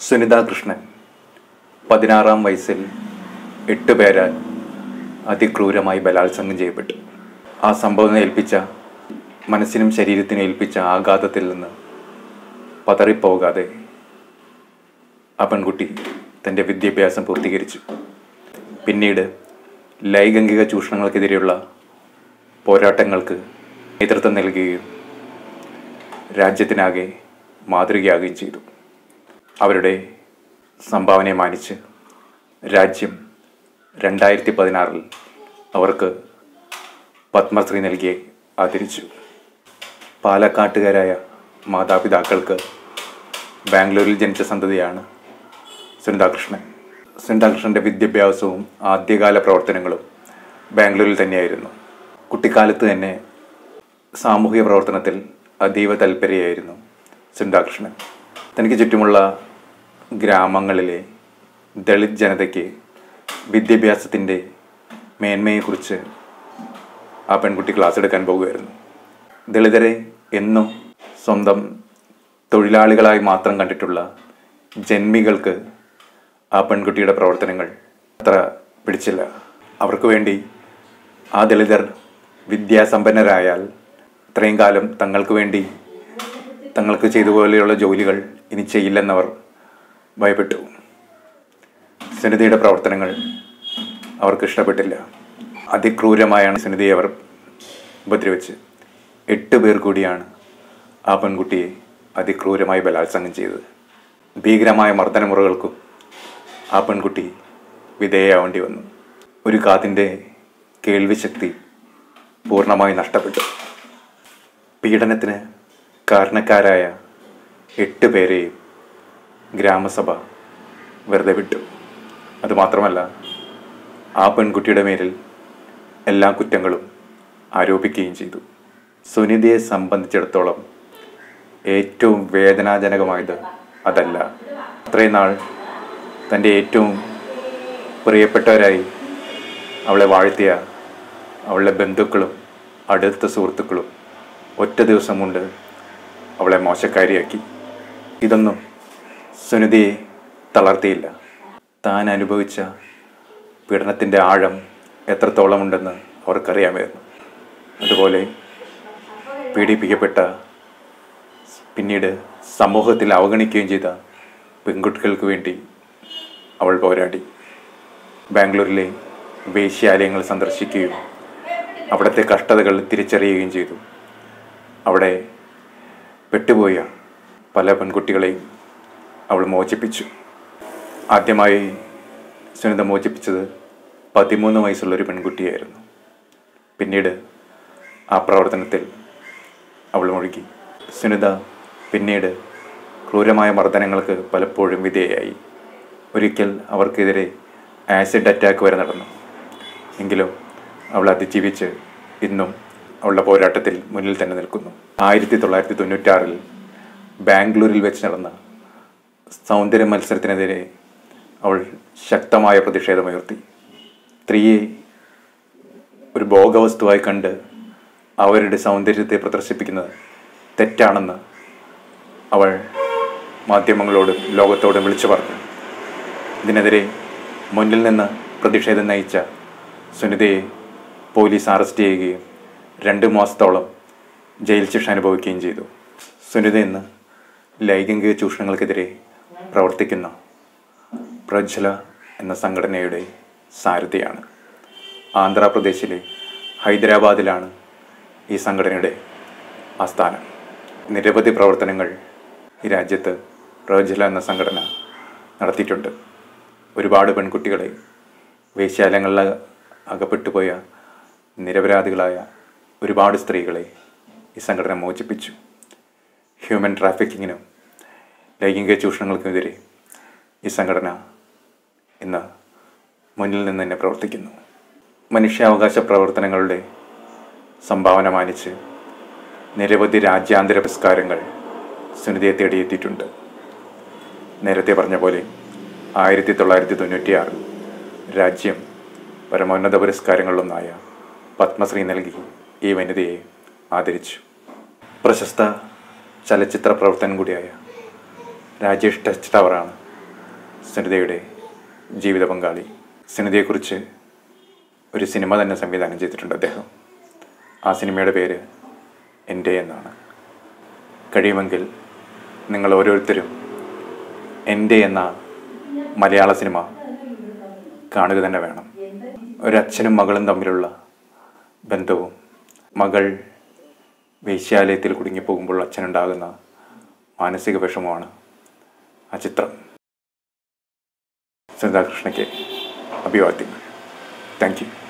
സുനിത കൃഷ്ണൻ പതിനാറാം വയസ്സിൽ എട്ട് പേരാൽ അതിക്രൂരമായി ബലാത്സംഗം ചെയ്യപ്പെട്ടു ആ സംഭവം ഏൽപ്പിച്ച മനസ്സിനും ശരീരത്തിനും ഏൽപ്പിച്ച ആഘാതത്തിൽ നിന്ന് പതറിപ്പോകാതെ ആ പെൺകുട്ടി തൻ്റെ വിദ്യാഭ്യാസം പൂർത്തീകരിച്ചു പിന്നീട് ലൈംഗിക ചൂഷണങ്ങൾക്കെതിരെയുള്ള പോരാട്ടങ്ങൾക്ക് നേതൃത്വം നൽകുകയും രാജ്യത്തിനാകെ മാതൃകയാകുകയും ചെയ്തു അവരുടെ സംഭാവനയെ മാനിച്ച് രാജ്യം രണ്ടായിരത്തി പതിനാറിൽ അവർക്ക് പത്മശ്രീ നൽകി ആദരിച്ചു പാലക്കാട്ടുകാരായ മാതാപിതാക്കൾക്ക് ബാംഗ്ലൂരിൽ ജനിച്ച സന്തതിയാണ് സുനിതാകൃഷ്ണൻ സുനിതാകൃഷ്ണൻ്റെ വിദ്യാഭ്യാസവും ആദ്യകാല പ്രവർത്തനങ്ങളും ബാംഗ്ലൂരിൽ തന്നെയായിരുന്നു കുട്ടിക്കാലത്ത് തന്നെ സാമൂഹിക പ്രവർത്തനത്തിൽ അതീവ താല്പര്യമായിരുന്നു സുനിതാകൃഷ്ണൻ തനിക്ക് ചുറ്റുമുള്ള ഗ്രാമങ്ങളിലെ ദളിത് ജനതയ്ക്ക് വിദ്യാഭ്യാസത്തിൻ്റെ മേന്മയെക്കുറിച്ച് ആ പെൺകുട്ടി ക്ലാസ് എടുക്കാൻ പോകുമായിരുന്നു ദളിതരെ എന്നും സ്വന്തം തൊഴിലാളികളായി മാത്രം കണ്ടിട്ടുള്ള ജന്മികൾക്ക് ആ പെൺകുട്ടിയുടെ പ്രവർത്തനങ്ങൾ അത്ര പിടിച്ചില്ല അവർക്ക് വേണ്ടി ആ ദളിതർ വിദ്യാസമ്പന്നരായാൽ ഇത്രയും കാലം തങ്ങൾക്ക് വേണ്ടി തങ്ങൾക്ക് ചെയ്ത പോലെയുള്ള ജോലികൾ ഇനി ചെയ്യില്ലെന്നവർ ഭയപ്പെട്ടു സുനിതയുടെ പ്രവർത്തനങ്ങൾ അവർക്ക് ഇഷ്ടപ്പെട്ടില്ല അതിക്രൂരമായാണ് സുനിതയെ അവർ ഉപദ്രവിച്ച് എട്ട് പേർ കൂടിയാണ് ആ പെൺകുട്ടിയെ അതിക്രൂരമായി ബലാത്സംഗം ചെയ്തത് ഭീകരമായ മർദ്ദനമുറകൾക്കും ആ പെൺകുട്ടി വിധേയയാവേണ്ടി വന്നു ഒരു കാതിൻ്റെ കേൾവിശക്തി പൂർണ്ണമായി നഷ്ടപ്പെട്ടു പീഡനത്തിന് കാരണക്കാരായ എട്ട് പേരെയും ഗ്രാമസഭ വെറുതെ വിട്ടു അതുമാത്രമല്ല ആ പെൺകുട്ടിയുടെ മേലിൽ എല്ലാ കുറ്റങ്ങളും ആരോപിക്കുകയും ചെയ്തു സുനിതയെ സംബന്ധിച്ചിടത്തോളം ഏറ്റവും വേദനാജനകമായത് അതല്ല അത്രയും നാൾ തൻ്റെ ഏറ്റവും പ്രിയപ്പെട്ടവരായി അവളെ വാഴ്ത്തിയ അവളുടെ ബന്ധുക്കളും അടുത്ത സുഹൃത്തുക്കളും ഒറ്റ ദിവസം കൊണ്ട് അവളെ മോശക്കാരിയാക്കി ഇതൊന്നും സുനിതയെ തളർത്തിയില്ല താൻ അനുഭവിച്ച പീഡനത്തിൻ്റെ ആഴം എത്രത്തോളമുണ്ടെന്ന് അവർക്കറിയാമായിരുന്നു അതുപോലെ പീഡിപ്പിക്കപ്പെട്ട പിന്നീട് സമൂഹത്തിൽ അവഗണിക്കുകയും ചെയ്ത പെൺകുട്ടികൾക്ക് വേണ്ടി അവൾ പോരാടി ബാംഗ്ലൂരിലെ വേശ്യാലയങ്ങൾ സന്ദർശിക്കുകയും അവിടുത്തെ കഷ്ടതകൾ തിരിച്ചറിയുകയും ചെയ്തു അവിടെ പെട്ടുപോയ പല പെൺകുട്ടികളെയും അവൾ മോചിപ്പിച്ചു ആദ്യമായി സുനിത മോചിപ്പിച്ചത് പതിമൂന്ന് വയസ്സുള്ള ഒരു പെൺകുട്ടിയായിരുന്നു പിന്നീട് ആ പ്രവർത്തനത്തിൽ അവൾ മുഴുകി സുനിത പിന്നീട് ക്രൂരമായ മർദ്ദനങ്ങൾക്ക് പലപ്പോഴും വിധേയയായി ഒരിക്കൽ അവർക്കെതിരെ ആസിഡ് അറ്റാക്ക് വരെ നടന്നു എങ്കിലും അവൾ അതിജീവിച്ച് ഇന്നും അവളുടെ പോരാട്ടത്തിൽ മുന്നിൽ തന്നെ നിൽക്കുന്നു ആയിരത്തി തൊള്ളായിരത്തി തൊണ്ണൂറ്റാറിൽ ബാംഗ്ലൂരിൽ വെച്ച് നടന്ന സൗന്ദര്യ മത്സരത്തിനെതിരെ അവൾ ശക്തമായ പ്രതിഷേധമുയർത്തി സ്ത്രീയെ ഒരു ഭോഗവസ്തുവായി കണ്ട് അവരുടെ സൗന്ദര്യത്തെ പ്രദർശിപ്പിക്കുന്നത് തെറ്റാണെന്ന് അവൾ മാധ്യമങ്ങളോടും ലോകത്തോടും വിളിച്ചു പറഞ്ഞു ഇതിനെതിരെ മുന്നിൽ നിന്ന് പ്രതിഷേധം നയിച്ച സുനിതയെ പോലീസ് അറസ്റ്റ് ചെയ്യുകയും രണ്ട് മാസത്തോളം ജയിൽ ശിക്ഷ അനുഭവിക്കുകയും ചെയ്തു സുനിത ഇന്ന് ലൈംഗിക ചൂഷണങ്ങൾക്കെതിരെ പ്രവർത്തിക്കുന്ന പ്രജ്വല എന്ന സംഘടനയുടെ സാരഥിയാണ് ആന്ധ്രാപ്രദേശിലെ ഹൈദരാബാദിലാണ് ഈ സംഘടനയുടെ ആസ്ഥാനം നിരവധി പ്രവർത്തനങ്ങൾ ഈ രാജ്യത്ത് പ്രജ്വല എന്ന സംഘടന നടത്തിയിട്ടുണ്ട് ഒരുപാട് പെൺകുട്ടികളെ വേശ്യാലയങ്ങളിൽ അകപ്പെട്ടു പോയ നിരപരാധികളായ ഒരുപാട് സ്ത്രീകളെ ഈ സംഘടന മോചിപ്പിച്ചു ഹ്യൂമൻ ട്രാഫിക്കിങ്ങിനും ലൈംഗിക ചൂഷണങ്ങൾക്കുമെതിരെ ഈ സംഘടന ഇന്ന് മുന്നിൽ നിന്ന് തന്നെ പ്രവർത്തിക്കുന്നു മനുഷ്യാവകാശ പ്രവർത്തനങ്ങളുടെ സംഭാവന മാനിച്ച് നിരവധി രാജ്യാന്തര പുരസ്കാരങ്ങൾ സുനിതയെ തേടിയെത്തിയിട്ടുണ്ട് നേരത്തെ പറഞ്ഞ പോലെ ആയിരത്തി തൊള്ളായിരത്തി തൊണ്ണൂറ്റിയാറിൽ രാജ്യം പരമോന്നത പുരസ്കാരങ്ങളിലൊന്നായ പത്മശ്രീ നൽകി ഈ വനിതയെ ആദരിച്ചു പ്രശസ്ത ചലച്ചിത്ര പ്രവർത്തനം കൂടിയായ രാജേഷ് ടച്ച് ടവറാണ് സുനിതയുടെ ജീവിത പങ്കാളി സുനിതയെക്കുറിച്ച് ഒരു സിനിമ തന്നെ സംവിധാനം ചെയ്തിട്ടുണ്ട് അദ്ദേഹം ആ സിനിമയുടെ പേര് എൻ്റെ എന്നാണ് കഴിയുമെങ്കിൽ നിങ്ങൾ ഓരോരുത്തരും എൻ്റെ എന്ന മലയാള സിനിമ കാണുക തന്നെ വേണം ഒരച്ഛനും മകളും തമ്മിലുള്ള ബന്ധവും മകൾ വേശ്യാലയത്തിൽ കുടുങ്ങിപ്പോകുമ്പോൾ അച്ഛനുണ്ടാകുന്ന മാനസിക വിഷമമാണ് ആ ചിത്രം സുനിതാകൃഷ്ണയ്ക്ക് അഭിവാദ്യങ്ങൾ താങ്ക് യു